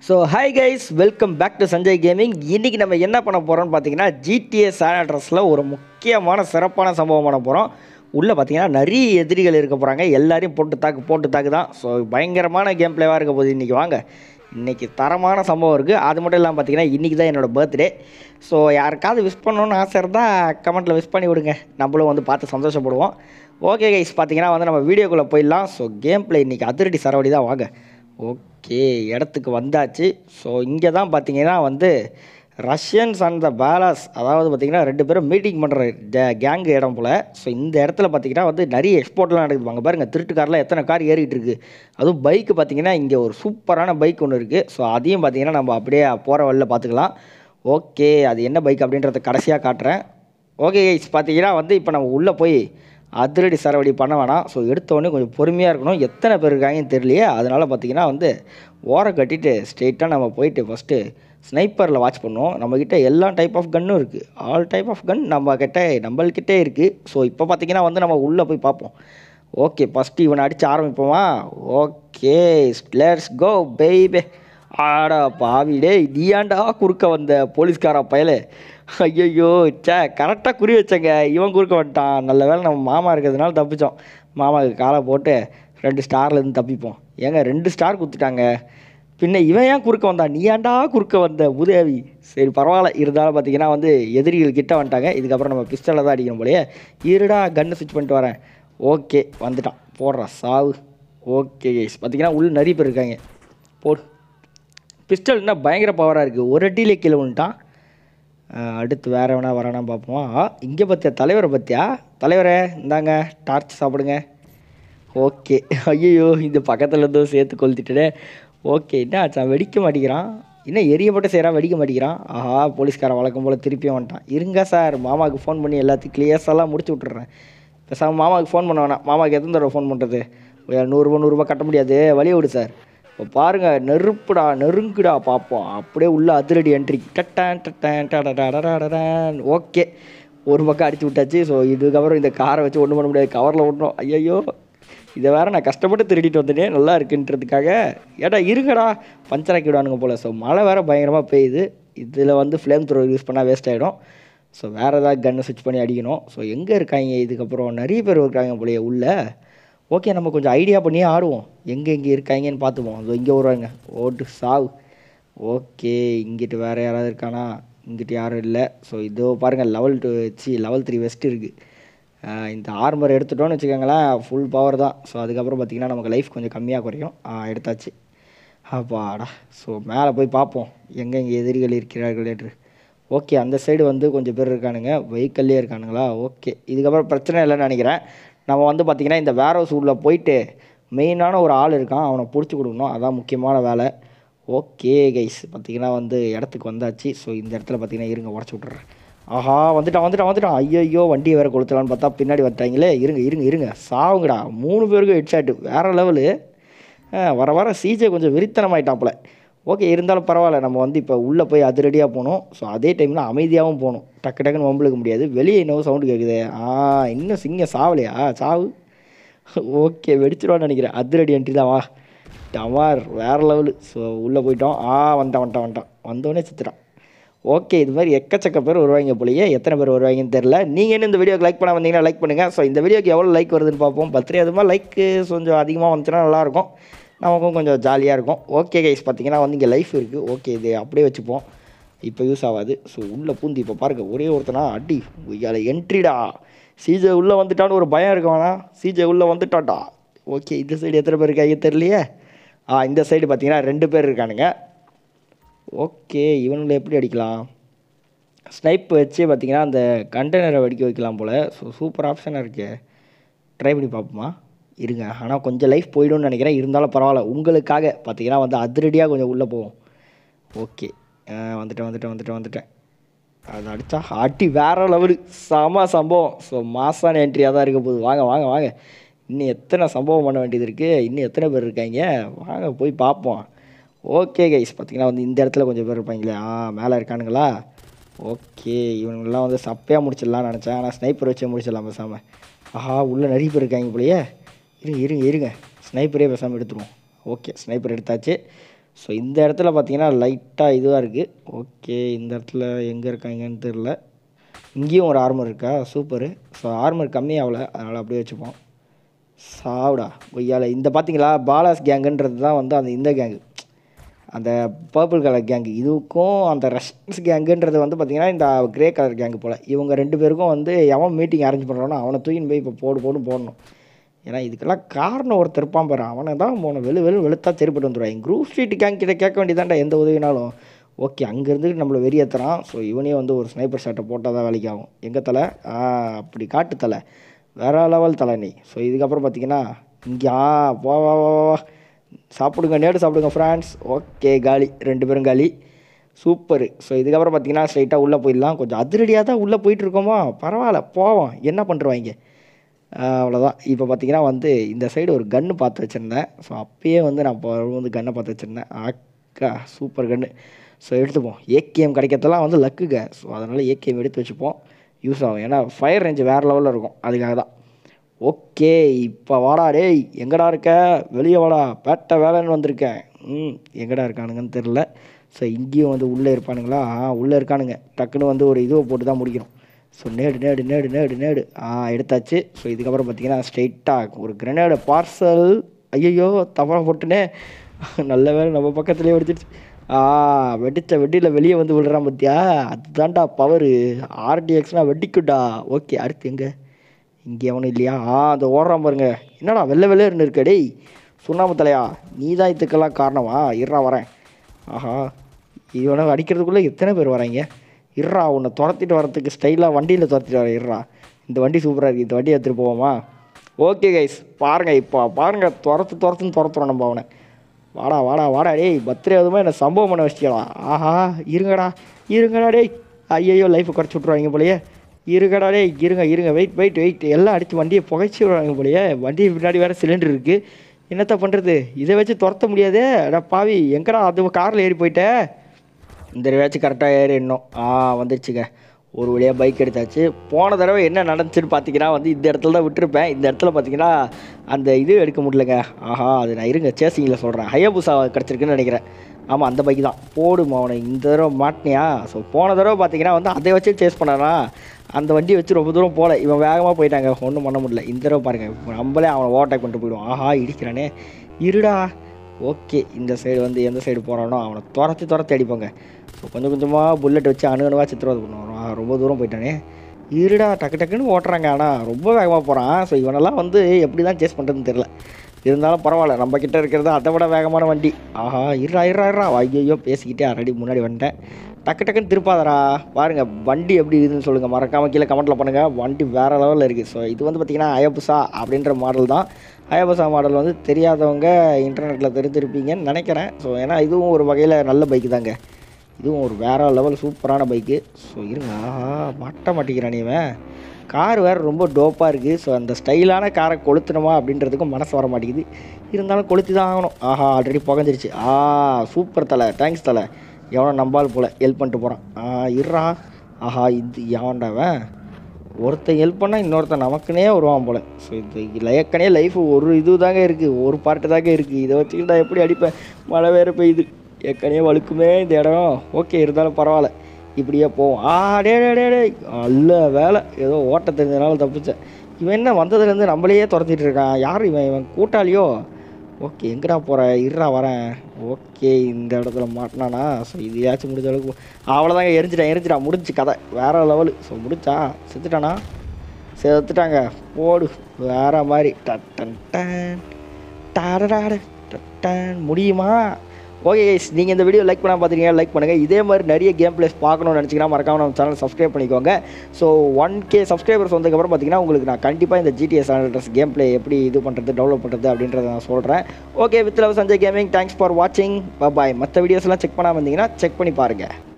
so hi guys welcome back to Sanjay gaming இன்றைக்கி நம்ம என்ன பண்ண போகிறோம்னு பார்த்தீங்கன்னா ஜிடிஏ சான் அட்ரஸில் ஒரு முக்கியமான சிறப்பான சம்பவம் பண்ண போகிறோம் உள்ளே பார்த்தீங்கன்னா நிறைய எதிரிகள் இருக்க போகிறாங்க எல்லாரையும் போட்டு தாக்கு போட்டு தாக்கு தான் ஸோ பயங்கரமான கேம் பிளேவாக இருக்க போகுது இன்றைக்கி வாங்க இன்றைக்கி தரமான சம்பவம் இருக்குது அது மட்டும் இல்லாமல் பார்த்தீங்கன்னா இன்றைக்கி தான் என்னோடய பர்த்டே ஸோ யாருக்காவது விஷ் பண்ணணும்னு ஆசை இருந்தால் கமெண்ட்டில் விஷ் பண்ணி விடுங்க நம்மளும் வந்து பார்த்து சந்தோஷப்படுவோம் ஓகே கைஸ் பார்த்தீங்கன்னா வந்து நம்ம வீடியோக்குள்ளே போயிடலாம் ஸோ கேம் பிளே இன்றைக்கி அதிரடி சரவடி தான் வாங்க ஓகே இடத்துக்கு வந்தாச்சு ஸோ இங்கே தான் பார்த்தீங்கன்னா வந்து ரஷ்யன்ஸ் அண்ட் த பேலாஸ் அதாவது பார்த்தீங்கன்னா ரெண்டு பேரும் மீட்டிங் பண்ணுற கேங் இடம் போல் ஸோ இந்த இடத்துல பார்த்தீங்கன்னா வந்து நிறைய எக்ஸ்போர்ட்லாம் நடக்குது வாங்க பாருங்கள் திருட்டு காரில் எத்தனை கார் ஏறிட்டு இருக்கு அதுவும் பைக்கு பார்த்தீங்கன்னா இங்கே ஒரு சூப்பரான பைக் ஒன்று இருக்குது ஸோ அதையும் பார்த்தீங்கன்னா நம்ம அப்படியே போகிற வழியில் பார்த்துக்கலாம் ஓகே அது என்ன பைக் அப்படின்றத கடைசியாக காட்டுறேன் ஓகே கைஸ் பார்த்தீங்கன்னா வந்து இப்போ நம்ம உள்ளே போய் அதிரடி சரவடி பண்ண வேணாம் ஸோ எடுத்தோடனே கொஞ்சம் பொறுமையாக இருக்கணும் எத்தனை பேர் இருக்காங்கன்னு தெரியலையே அதனால் பார்த்தீங்கன்னா வந்து ஓரம் கட்டிட்டு ஸ்ட்ரெயிட்டாக நம்ம போயிட்டு ஃபஸ்ட்டு ஸ்னைப்பரில் வாட்ச் பண்ணுவோம் நம்மக்கிட்ட எல்லா டைப் ஆஃப் கன்னும் இருக்குது ஆல் டைப் ஆஃப் கன் நம்ம கிட்ட நம்மள்கிட்டே இருக்குது ஸோ இப்போ பார்த்தீங்கன்னா வந்து நம்ம உள்ளே போய் பார்ப்போம் ஓகே ஃபஸ்ட்டு இவனை அடித்து ஆரம்பிப்போமா ஓகே லெட்ஸ் கோ பேபே ஆடா பாவிடே நீயாண்டா குறுக்க வந்த போலீஸ்காரா பயலே ஐயோ சே கரெக்டாக குறி வச்சேங்க இவன் குறுக்க வந்துட்டான் நல்ல வேளை நம்ம மாமா இருக்கிறதுனால தப்பிச்சோம் மாமாவுக்கு காலை போட்டு ரெண்டு ஸ்டார்லேருந்து தப்பிப்போம் ஏங்க ரெண்டு ஸ்டார் குத்துட்டாங்க பின்ன இவன் ஏன் குறுக்க வந்தான் நீ ஏன்டா குறுக்க வந்த உதவி சரி பரவாயில்ல இருந்தாலும் பார்த்தீங்கன்னா வந்து எதிரிகள் கிட்ட வந்துட்டாங்க இதுக்கப்புறம் நம்ம பிஸ்டலில் தான் அடிக்கணும் போலயே இருடா கன்று ஸ்விட்ச் பண்ணிட்டு வரேன் ஓகே வந்துட்டான் போடுறா சாவு ஓகே கைஸ் பார்த்தீங்கன்னா உள்ள நிறைய பேர் இருக்காங்க போடு பிஸ்டல்னா பயங்கர பவராக இருக்குது ஒரு அடியிலே கீழே விழுந்துட்டான் அஹ் அடுத்து வேறு எவனா வரானா பார்ப்போம் இங்கே பார்த்தியா தலைவரை பார்த்தியா தலைவரே இந்தாங்க டார்ச் சாப்பிடுங்க ஓகே ஐயோ இந்த பக்கத்தில் இருந்தும் சேர்த்து கொளுத்திட்டே ஓகே என்ன ஆச்சா வெடிக்க மாட்டேங்கிறான் இன்னும் எரியப்பட்ட செய்கிறான் வெடிக்க மாட்டேங்கிறான் ஆஹா போலீஸ்காரன் வழக்கம் போல் திருப்பியும் வந்துட்டான் இருங்க சார் மாமாவுக்கு ஃபோன் பண்ணி எல்லாத்தையும் கிளியர்ஸெல்லாம் முடிச்சு விட்டுறேன் பேசாமல் மாமாவுக்கு ஃபோன் பண்ண வேணாம் மாமாவுக்கு எத்தனை தடவை ஃபோன் பண்ணுறது நூறுரூவா நூறுரூவா கட்ட முடியாது வழியை விடு சார் இப்போ பாருங்கள் நெருப்புடா நெருங்குடா பார்ப்போம் அப்படியே உள்ள அதிரடி என்ட்ரி டட்டான் டட்டான் டடடடடடடான் ஓகே ஒரு பக்கம் அடிச்சு விட்டாச்சு ஸோ இதுக்கப்புறம் இந்த காரை வச்சு ஒன்றும் பண்ண முடியாது கவரில் விடணும் ஐயோ இதை வேற நான் கஷ்டப்பட்டு திருடிட்டு வந்துட்டேன் நல்லா இருக்குன்றதுக்காக ஏடா இருங்கடா பஞ்சர் ஆக்கி விடானுங்க போல் ஸோ மழை வேறு பயங்கரமாக பெய்யுது இதில் வந்து ஃப்ளேம் த்ரோ யூஸ் பண்ணால் வேஸ்ட் ஆகிடும் ஸோ வேறு ஏதாவது கன்னை ஸ்விட்ச் பண்ணி அடிக்கணும் ஸோ எங்கே இருக்காங்க இதுக்கப்புறம் நிறைய பேர் இருக்காங்க போலயே உள்ள ஓகே நம்ம கொஞ்சம் ஐடியா பண்ணியே ஆடுவோம் எங்கே எங்கே இருக்காங்கன்னு பார்த்துப்போம் அதோ இங்கே வருவாங்க ஓட்டு சாவு ஓகே இங்கிட்டு வேறு யாராவது இருக்கானா இங்கிட்டு யாரும் இல்லை ஸோ இதோ பாருங்கள் லெவல் டூ சி லெவல் த்ரீ வெஸ்ட் இருக்குது இந்த ஆர்மர் எடுத்துட்டோம்னு வச்சுக்கோங்களேன் ஃபுல் பவர் தான் ஸோ அதுக்கப்புறம் பார்த்திங்கன்னா நமக்கு லைஃப் கொஞ்சம் கம்மியாக குறையும் ஆ, எடுத்தாச்சு அப்பாடா ஸோ மேலே போய் பார்ப்போம் எங்கே எங்கே எதிரிகள் இருக்கிறார்கள் என்று ஓகே அந்த சைடு வந்து கொஞ்சம் பேர் இருக்கானுங்க வெஹிக்கல்லே இருக்கானுங்களா ஓகே இதுக்கப்புறம் பிரச்சனை இல்லைன்னு நினைக்கிறேன் நம்ம வந்து பார்த்திங்கன்னா இந்த வேர் ஹவுஸ் உள்ளே போயிட்டு மெயினான ஒரு ஆள் இருக்கான் அவனை பிடிச்சி கொடுக்கணும் அதான் முக்கியமான வேலை ஓகே கைஸ் பார்த்தீங்கன்னா வந்து இடத்துக்கு வந்தாச்சு ஸோ இந்த இடத்துல பார்த்தீங்கன்னா இருங்க உடச்சி விட்றேன் ஆஹா வந்துட்டான் வந்துட்டான் வந்துட்டான் ஐயோ வண்டியை வேறு கொளுத்தலான்னு பார்த்தா பின்னாடி வந்துட்டாங்களே இருங்க இருங்க இருங்க சாவுங்கடா மூணு பேருக்கும் ஹெட்ஷாட்டு வேறு லெவலு வர வர சிஜே கொஞ்சம் வெறித்தனமாயிட்டாப்புல ஓகே இருந்தாலும் பரவாயில்ல நம்ம வந்து இப்போ உள்ளே போய் அதிரடியாக போகணும் ஸோ அதே டைமில் அமைதியாகவும் போகணும் டக்கு டக்குன்னு வம்பளுக்க முடியாது வெளியே இன்னும் சவுண்டு கேட்குது ஆ இன்னும் சிங்கம் சாவலையா சாவு ஓகே வெடிச்சிடுவான்னு நினைக்கிறேன் அதிரடி என்ட்ரி தான் வா டமார் வேறு லெவலு ஸோ உள்ளே போயிட்டோம் ஆ வந்துட்டான் வந்துட்டான் வந்துட்டான் வந்தோடனே சித்துட்டான் ஓகே இது மாதிரி எக்கச்சக்க பேர் வருவாங்க போலயே எத்தனை பேர் வருவாங்கன்னு தெரில நீங்கள் என்ன இந்த வீடியோக்கு லைக் பண்ண வந்தீங்கன்னா லைக் பண்ணுங்கள் ஸோ இந்த வீடியோக்கு எவ்வளோ லைக் வருதுன்னு பார்ப்போம் பர்த்டே அதுமா லைக்கு கொஞ்சம் அதிகமாக வந்துச்சுன்னா நல்லாயிருக்கும் நமக்கும் கொஞ்சம் ஜாலியாக இருக்கும் ஓகே கைஸ் பார்த்தீங்கன்னா வந்து இங்கே லைஃப் இருக்குது ஓகே இது அப்படியே வச்சுப்போம் இப்போ யூஸ் ஆகாது ஸோ உள்ளே பூந்து இப்போ பாருங்க ஒரே ஒருத்தனா அடி உய்யால என்ட்ரிடா சிஜே உள்ளே வந்துட்டான்னு ஒரு பயம் இருக்க வேணாம் சிஜே உள்ளே வந்துட்டான்டா ஓகே இந்த சைடு எத்தனை பேர் இருக்காங்க தெரியலையே ஆ இந்த சைடு பார்த்தீங்கன்னா ரெண்டு பேர் இருக்கானுங்க ஓகே இவனுங்களை எப்படி அடிக்கலாம் ஸ்னைப் வச்சு பார்த்தீங்கன்னா அந்த கண்டெய்னரை வெடிக்க வைக்கலாம் போல் ஸோ சூப்பர் ஆப்ஷனாக இருக்கே ட்ரை பண்ணி பார்ப்போமா இருங்க ஆனால் கொஞ்சம் லைஃப் போயிடும்னு நினைக்கிறேன் இருந்தாலும் பரவாயில்ல உங்களுக்காக பார்த்தீங்கன்னா வந்து அதிரடியாக கொஞ்சம் உள்ளே போவோம் ஓகே வந்துட்டேன் வந்துட்டேன் வந்துட்டேன் வந்துட்டேன் அது அடித்தா அடி வேற லெவலு செம சம்பவம் ஸோ மாசான என்ட்ரியாக தான் இருக்க போகுது வாங்க வாங்க வாங்க இன்னும் எத்தனை சம்பவம் பண்ண வேண்டியது இருக்குது இன்னும் எத்தனை பேர் இருக்காங்க வாங்க போய் பார்ப்போம் ஓகே கைஸ் பார்த்தீங்கன்னா வந்து இந்த இடத்துல கொஞ்சம் பேர் இருப்பாங்களே ஆ மேலே இருக்கானுங்களா ஓகே இவனுங்கெல்லாம் வந்து சப்பையாக முடிச்சிடலாம்னு நினச்சேன் ஆனால் ஸ்னைப்பர் வச்சே முடிச்சிடலாம் பேசாமல் ஆஹா உள்ளே நிறைய பேர் இருக்காங்க போலயே இருங்க இருங்க இருங்க ஸ்னைப்பரே பேசாமல் எடுத்துருவோம் ஓகே ஸ்னைப்பர் எடுத்தாச்சு ஸோ இந்த இடத்துல பார்த்தீங்கன்னா லைட்டாக இதுவாக இருக்குது ஓகே இந்த இடத்துல எங்கே இருக்காங்கன்னு தெரில இங்கேயும் ஒரு ஆர்மர் இருக்கா சூப்பரு ஸோ ஆர்மர் கம்மியாகல அதனால் அப்படியே வச்சுப்போம் சாவுடா கொய்யால இந்த பார்த்தீங்களா பாலாஸ் கேங்குன்றது தான் வந்து அந்த இந்த கேங்கு அந்த பர்பிள் கலர் கேங்கு இதுக்கும் அந்த ரஷ்ஸ் கேங்குன்றது வந்து பார்த்திங்கன்னா இந்த கிரே கலர் கேங்கு போல் இவங்க ரெண்டு பேருக்கும் வந்து எவன் மீட்டிங் அரேஞ்ச் பண்ணுறானோ அவனை தூக்கின்னு போய் இப்போ போடு போடு போடணும் ஏன்னா இதுக்கெல்லாம் காரணம் ஒருத்தர் இருப்பான் பாரு அவனை தான் போன வெளு வெளு வெளுத்தா சரிப்பட்டு வந்துடுவாங்க குரூப் ஸ்ட்ரீட் கேங் கிட்ட கேட்க வேண்டியதாண்டா எந்த உதவினாலும் ஓகே அங்கேருந்து நம்மளை வெறியேற்றுறான் ஸோ இவனே வந்து ஒரு ஸ்னைப்பர் ஷாட்டை போட்டால் தான் வேலைக்கு ஆகும் எங்கே தலை ஆ அப்படி காட்டு தலை வேற லெவல் தலை நீ ஸோ இதுக்கப்புறம் பார்த்தீங்கன்னா இங்கே ஆ வா வா வா வா, வா சாப்பிடுங்க நேடு சாப்பிடுங்க ஃப்ரான்ஸ் ஓகே காலி ரெண்டு பேரும் காலி சூப்பரு ஸோ இதுக்கப்புறம் பார்த்தீங்கன்னா ஸ்ட்ரைட்டாக உள்ளே போயிடலாம் கொஞ்சம் அதிரடியாக தான் உள்ளே போயிட்டு இருக்கோமா பரவாயில்ல போவோம் என்ன பண்ணுறாங்க அவ்வளோதான் இப்போ பார்த்தீங்கன்னா வந்து இந்த சைடு ஒரு கன்று பார்த்து வச்சுருந்தேன் ஸோ அப்பயே வந்து நான் இப்போ வந்து கன்னை பார்த்து வச்சுருந்தேன் அக்கா சூப்பர் கன்று ஸோ எடுத்துப்போம் ஏகேஎம் கிடைக்கிறதெல்லாம் வந்து லக்குங்க ஸோ அதனால் ஏகேஎம் எடுத்து வச்சுப்போம் யூஸ் ஆகும் ஏன்னா ஃபயர் ரேஞ்ச் வேறு லெவலில் இருக்கும் அதுக்காக தான் ஓகே இப்போ வாடா டேய் எங்கடா இருக்க வெளியே வாடா பேட்டை வேலைன்னு வந்திருக்கேன் ம் எங்கடா இருக்கானுங்கன்னு தெரில ஸோ இங்கேயும் வந்து உள்ளே இருப்பானுங்களா ஆ உள்ளே இருக்கானுங்க டக்குன்னு வந்து ஒரு இதுவை போட்டு தான் முடிக்கணும் ஸோ நேடு நேடு நேடு நேடு நேடு ஆ எடுத்தாச்சு ஸோ இதுக்கப்புறம் பார்த்தீங்கன்னா ஸ்ட்ரெயிட்டாக ஒரு கிரனேடு பார்சல் ஐயையோ தவறாக போட்டுனே நல்ல வேலை நம்ம பக்கத்துலேயே வெடிச்சிடுச்சு ஆ வெடிச்ச வெடியில் வெளியே வந்து விடுறான் பார்த்தியா அதுதான்டா பவரு ஆர்டிஎக்ஸ்னால் வெடிக்கும்டா ஓகே அடுத்து எங்கே இங்கே எவனும் இல்லையா ஆ அந்த ஓடுறான் பாருங்க என்னடா வெள்ளை வெள்ளையர்னு இருக்க டேய் சுண்ணாம்பு தலையா நீ தான் இதுக்கெல்லாம் காரணமா இருறா வரேன் ஆஹா இவனை அடிக்கிறதுக்குள்ளே எத்தனை பேர் வராங்க இருறா உன்னை துரத்திட்டு வரதுக்கு ஸ்டைலாக வண்டியில் துரத்திட்டு வர இருறா இந்த வண்டி சூப்பராக இருக்குது இந்த வண்டி எடுத்துகிட்டு போவோமா ஓகே கைஸ் பாருங்கள் இப்போ பாருங்கள் துரத்து துரத்துன்னு துரத்துறோம் நம்ம அவனை வாடா வாடா வாடா டேய் பர்த்டே அதுவுமே என்ன சம்பவம் பண்ண வச்சிட்டா ஆஹா இருங்கடா இருங்கடா டேய் ஐயையோ லைஃப்பை குறைச்சி விட்ருவாங்க போலயே இருங்கடா டேய் இருங்க இருங்க வெயிட் வெயிட் வெயிட் எல்லாம் அடித்து வண்டியை புகைச்சி விடுவாங்க போலயே வண்டி பின்னாடி வேறு சிலிண்டர் இருக்குது என்னத்த பண்ணுறது இதை வச்சு துரத்த முடியாதே அடா பாவி எங்கடா அது காரில் ஏறி போயிட்ட இந்த தடவையாச்சும் கரெக்டாக ஏறி இன்னும் ஆ வந்துருச்சுங்க ஒரு வழியாக பைக் எடுத்தாச்சு போன தடவை என்ன நடந்துச்சுன்னு பார்த்தீங்கன்னா வந்து இந்த இடத்துல தான் விட்டுருப்பேன் இந்த இடத்துல பார்த்தீங்கன்னா அந்த இது எடுக்க முடியலங்க ஆஹா அது நான் இருங்க சேசிங்கில் சொல்கிறேன் ஹயபுசா கிடச்சிருக்குன்னு நினைக்கிறேன் ஆமாம் அந்த பைக் தான் போடுமா அவனை இந்த தடவை மாட்டினியா ஸோ போன தடவை பார்த்தீங்கன்னா வந்து அதை வச்சு சேஸ் பண்ணானா அந்த வண்டியை வச்சு ரொம்ப தூரம் போகல இவன் வேகமாக போயிட்டாங்க ஒன்றும் பண்ண முடியல இந்த தடவை பாருங்கள் நம்மளே அவனை ஓவர்டேக் பண்ணிட்டு போயிடுவான் ஆஹா இடிக்கிறானே இருடா ஓகே இந்த சைடு வந்து எந்த சைடு போகிறானோ அவனை துரத்தி துரத்தி அடிப்பாங்க ஸோ கொஞ்சம் கொஞ்சமாக புல்லட் வச்சு அணு அணுவாக சித்திரவதை பண்ணுவான் ஆ, ரொம்ப தூரம் போயிட்டானே இருடா டக்கு டக்குன்னு ஓட்டுறாங்க ஆனால் ரொம்ப வேகமாக போகிறான் ஸோ இவனெல்லாம் வந்து எப்படி தான் சேஸ் பண்ணுறதுன்னு தெரில இருந்தாலும் பரவாயில்ல நம்ம கிட்ட இருக்கிறது அதை விட வேகமான வண்டி ஆஹா இருடா இருடா இருடா ஐயோ பேசிக்கிட்டே ஆல்ரெடி முன்னாடி வந்துட்டேன் டக்கு டக்குன்னு திருப்பாதடா பாருங்கள் வண்டி எப்படி இருக்குதுன்னு சொல்லுங்கள் மறக்காமல் கீழே கமெண்ட்டில் பண்ணுங்கள் வண்டி வேறு லெவலில் இருக்குது ஸோ இது வந்து பார்த்திங்கன்னா அயபுசா அப்படின்ற மாடல் தான் அயபுசா மாடல் வந்து தெரியாதவங்க இன்டர்நெட்டில் தெரிஞ்சிருப்பீங்கன்னு நினைக்கிறேன் ஸோ ஏன்னா இதுவும் ஒரு வகையில் நல்ல பைக்கு தாங்க இதுவும் ஒரு வேற லெவல் சூப்பரான பைக்கு ஸோ இருங்க ஆஹா மாட்ட மாட்டேங்கிறான் இவன் கார் வேறு ரொம்ப டோப்பாக இருக்குது ஸோ அந்த ஸ்டைலான காரை கொளுத்தணுமா அப்படின்றதுக்கும் மனசு வர மாட்டேங்குது இருந்தாலும் கொளுத்தி தான் ஆகணும் ஆஹா ஆல்ரெடி புகஞ்சிருச்சு ஆ சூப்பர் தலை தேங்க்ஸ் தலை எவனோ நம்பால் போல் ஹெல்ப் பண்ணிட்டு போகிறான் ஆ இருறா ஆஹா இது எவன்டாவன் ஒருத்தன் ஹெல்ப் பண்ணால் இன்னொருத்தன் நமக்குனே வருவான் போல் ஸோ இது ஏற்கனவே லைஃப் ஒரு இது தாங்க இருக்குது ஒரு பார்ட்டு தாங்க இருக்குது இதை வச்சுக்கிட்டு நான் எப்படி அடிப்பேன் மழை வேறு பெய்யுது ஏற்கனவே வழுக்குமே இந்த இடம் ஓகே இருந்தாலும் பரவாயில்ல இப்படியே போவோம் ஆ டே டே டே டே நல்ல வேலை ஏதோ ஓட்ட தெரிஞ்சதுனால தப்பிச்சேன் இவன் என்ன வந்ததுலேருந்து நம்மளையே துரத்திட்டு இருக்கான் யார் இவன் இவன் கூட்டாளியோ ஓகே எங்கடா போகிற இருடா வரேன் ஓகே இந்த இடத்துல மாட்டினானா ஸோ இதையாச்சும் முடிஞ்ச அளவுக்கு அவ்வளோதாங்க எரிஞ்சிட்டான் எரிஞ்சிட்டான் முடிஞ்சு கதை வேற லெவலு ஸோ முடிச்சா செத்துட்டானா செத்துட்டாங்க போடு வேற மாதிரி டட்டன் டன் டாடடாட டட்டன் முடியுமா ஓகே கைஸ் நீங்கள் இந்த வீடியோ லைக் பண்ணால் பார்த்துருக்கீங்க லைக் பண்ணுங்கள் இதே மாதிரி நிறைய கேம் பிளேஸ் பார்க்கணும்னு நினச்சிங்கன்னா மறக்காம நம்ம சேனல் சப்ஸ்கிரைப் பண்ணிக்கோங்க ஸோ ஒன் கே சப்ஸ்கிரைபர்ஸ் வந்ததுக்கப்புறம் பார்த்தீங்கன்னா உங்களுக்கு நான் கண்டிப்பாக இந்த ஜிடிஎஸ் அட்ரஸ் கேம் பிளே எப்படி இது பண்ணுறது டெவலப் பண்ணுறது அப்படின்றத நான் சொல்கிறேன் okay with love Sanjay gaming thanks for வாட்சிங் பாய் மற்ற வீடியோஸ்லாம் செக் பண்ணாமல் இருந்தீங்கன்னா செக் பண்ணி பாருங்கள்